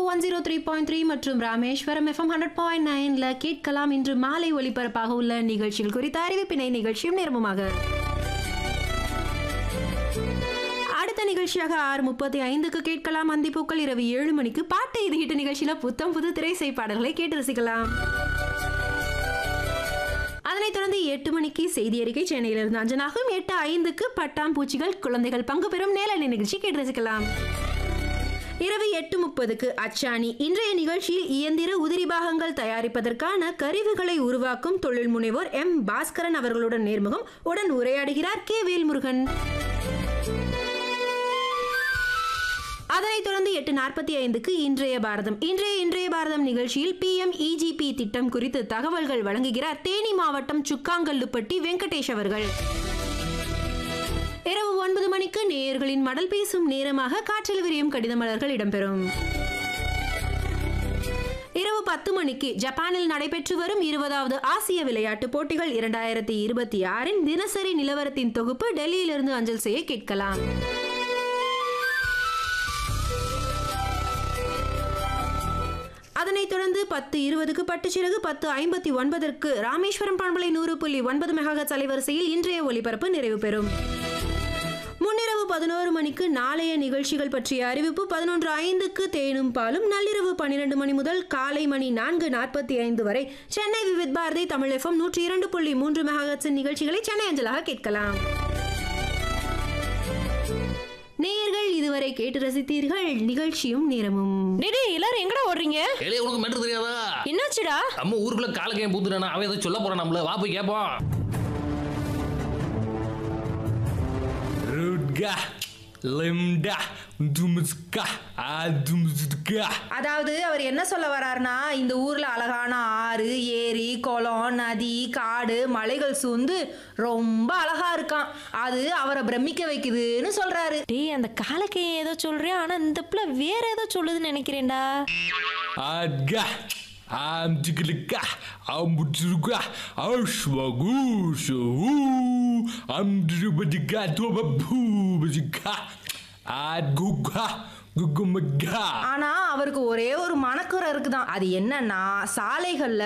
one zero three point three மற்றும் Rameswaram FM hundred point நைன்ல கேட்கலாம் இன்று மாலை ஒலிபரப்பாக உள்ள நிகழ்ச்சிகள் குறித்த அறிவிப்பினை நிகழ்ச்சியும் நேர்மமாக அடுத்த நிகழ்ச்சியாக ஆறு முப்பத்தி ஐந்துக்கு கேட்கலாம் அந்திப்பூக்கள் இரவு ஏழு மணிக்கு பாட்டு இது ஹிட் நிகழ்ச்சியில புத்தம் புது திரைசை பாடல்களை கேட்டு ரசிக்கலாம் அதனைத் தொடர்ந்து எட்டு மணிக்கு செய்தி அறிக்கை சென்னையிலிருந்து அஞ்சனாகும் எட்டு ஐந்துக்கு பட்டாம்பூச்சிகள் குழந்தைகள் பங்கு பெறும் நேரலை நிகழ்ச்சி கேட்டு ரசிக்கலாம் இரவு எட்டு முப்பதுக்கு அச்சாணி இன்றைய நிகழ்ச்சியில் இயந்திர உதிரி பாகங்கள் தயாரிப்பதற்கான கருவிகளை உருவாக்கும் தொழில் முனைவோர் எம் பாஸ்கரன் அவர்களுடன் நேர்முகம் உடன் உரையாடுகிறார் கே வேல்முருகன் அதனைத் தொடர்ந்து எட்டு நாற்பத்தி ஐந்துக்கு இன்றைய பாரதம் இன்றைய இன்றைய பாரதம் நிகழ்ச்சியில் பி எம் இஜிபி திட்டம் குறித்து தகவல்கள் வழங்குகிறார் தேனி மாவட்டம் சுக்காங்கல்லுப்பட்டி வெங்கடேஷ் அவர்கள் இரவு ஒன்பது மணிக்கு நேயர்களின் மடல் பேசும் நேரமாக காற்றில் விரியும் கடித மலர்கள் இடம்பெறும் இரவு பத்து மணிக்கு ஜப்பானில் நடைபெற்று வரும் இருபதாவது ஆசிய விளையாட்டுப் போட்டிகள் இரண்டாயிரத்தி இருபத்தி ஆறின் தினசரி நிலவரத்தின் தொகுப்பு டெல்லியிலிருந்து அஞ்சல் செய்ய கேட்கலாம் அதனைத் தொடர்ந்து பத்து இருபதுக்கு பட்டுச்சிறகு பத்து ஐம்பத்தி ஒன்பதற்கு ராமேஸ்வரம் பண்பலை நூறு புள்ளி ஒன்பது மெகாஹெட்ஸ் அலைவரிசையில் இன்றைய ஒலிபரப்பு நிறைவு பெறும் முன்னிரவு பதினோரு மணிக்கு நாளைய நிகழ்ச்சிகள் பற்றிய அறிவிப்பு பதினொன்று ஐந்துக்கு தேனும் பாலும் நள்ளிரவு பன்னிரண்டு மணி முதல் காலை மணி நான்கு நாற்பத்தி ஐந்து வரை சென்னை விவித் பாரதி தமிழ் எஃப்எம் நூற்றி இரண்டு புள்ளி மூன்று மெகாஹெட்ஸின் நிகழ்ச்சிகளை சென்னை அஞ்சலாக கேட்கலாம் நேயர்கள் இதுவரை கேட்டு ரசித்தீர்கள் நிகழ்ச்சியும் நேரமும் டேய் டேய், எல்லாரும் எங்கடா ஓடுறீங்க ஏலே உனக்கு மெட்ரு தெரியாதா என்னாச்சுடா நம்ம ஊருக்குள்ள காலக்கையும் பூத்துட்டானா அவன் ஏதோ சொல்ல போறான் நம்மள வா போய் கேட்போம் ருட்கா லிம்டா தும்ஸ்கா அதும்ஸ்கா அதாவது அவர் என்ன சொல்ல வர்றாருன்னா இந்த ஊர்ல அழகான ஆறு ஏரி குளம் நதி காடு மலைகள் சூழ்ந்து ரொம்ப அழகா இருக்கான் அது அவரை பிரமிக்க வைக்குதுன்னு சொல்றாரு டேய் அந்த காலக்கைய ஏதோ சொல்றேன் ஆனா இந்த பிள்ளை வேற ஏதோ சொல்லுதுன்னு நினைக்கிறேன்டா ஆட்கா ஆம்ஜிகிலுக்கா ஆம்புட்ருக்கா ஆஷ்வகூஷு ஆம்ஜிபதிகா தோபூபதிகா ஆட்குகா குகுமகா ஆனா அவருக்கு ஒரே ஒரு மனக்குறை இருக்குதான் அது என்னன்னா சாலைகள்ல